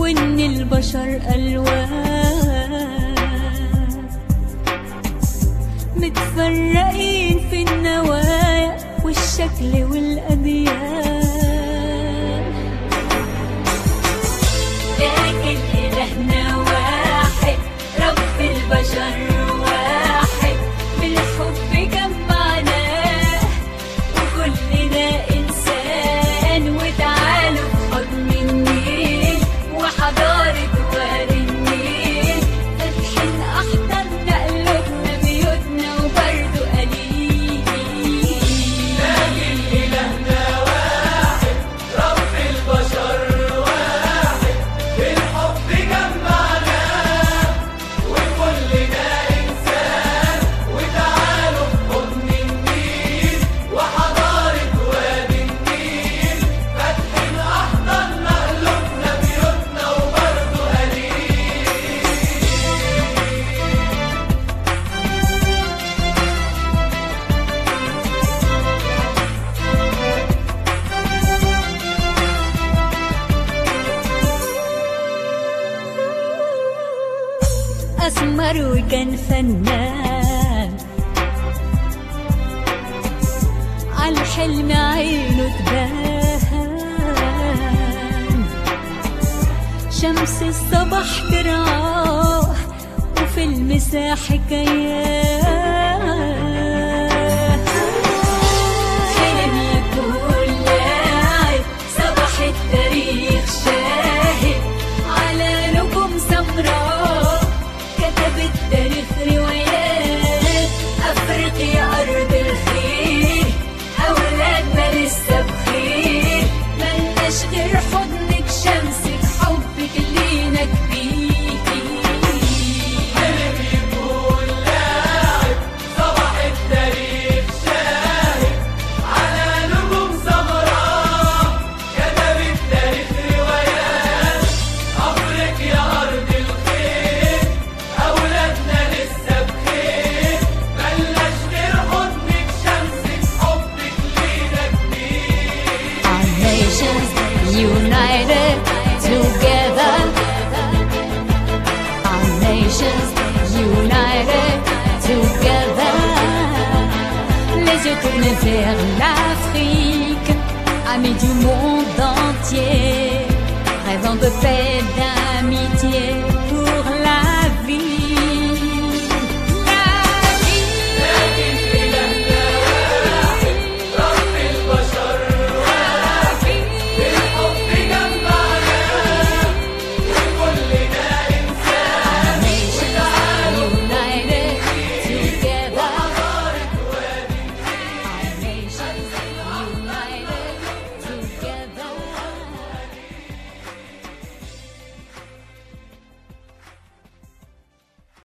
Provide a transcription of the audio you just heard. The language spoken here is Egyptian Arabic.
وإن البشر ألوان متفرقين في النوايا والشكل والأديان لكن إلهنا واحد رب البشر واحد بالحب جمعناه وكلنا إنسان وتعالوا في حضن النيل وحضارة وادي النيل فاتحين أحضاننا قلوبنا بيوتنا وبرضه قليل رب البشر واحد بالحب جمعنا وكلنا إنسان وتعالوا في حضن النيل وحضارة وادي النيل فاتحين أحضاننا قلوبنا بيوتنا وبرضه قليل أسمر وكان فنان عالحلم عينه تبان شمس الصبح ترعاه وفي المساح حكايات حلم يكون لاعب صباح التاريخ شاهد على نجوم سمراء كتب التاريخ روايات أفريقيا أرض الخير أولادنا لسه بخير ملناش غير حضنك شمسك حبك لينا كبير حلم يكون لاعب صباح التاريخ شاهد على نجوم سمراء كتب التاريخ روايات أفريقيا أرض الخير أولادنا لسه بخير ملناش غير حضنك شمسك حبك لينا كبير Our nations united together. Our nations united together. Les yeux tournés vers l'Afrique, amis du monde entier, rêvant de paix